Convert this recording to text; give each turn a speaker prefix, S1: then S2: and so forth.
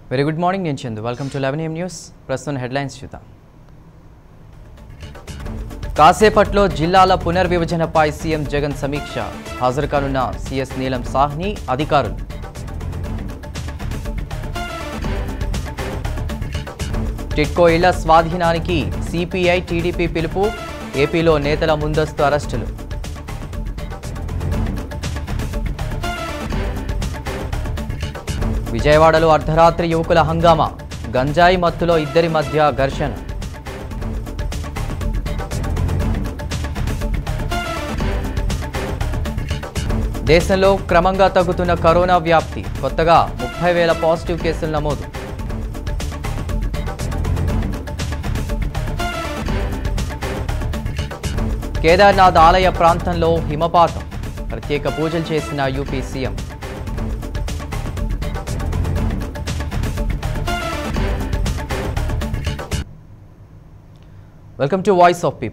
S1: very good morning నేను Chandu welcome to eleven M news ప్రస్తుతం headlines చూద్దాం కాసేపట్లో జిల్లాల పునర్విభజనపై సీఎం జగన్ సమీక్ష హాజరు కానున్న సీఎస్ నీలం సాహ్ని అధికారులు టిట్కో ఇళ్ల స్వాధీనానికి సిపిఐ టీడీపీ పిలుపు ఏపీలో నేతల ముందస్తు అరెస్టులు విజయవాడలో అర్ధరాత్రి యువకుల హంగామా గంజాయి మత్తులో ఇద్దరి మధ్య ఘర్షణ దేశంలో క్రమంగా తగ్గుతున్న కరోనా వ్యాప్తి కొత్తగా ముప్పై వేల పాజిటివ్ కేసులు నమోదు కేదార్నాథ్ ఆలయ ప్రాంతంలో హిమపాతం ప్రత్యేక పూజలు చేసిన UP CM welcome to voice of people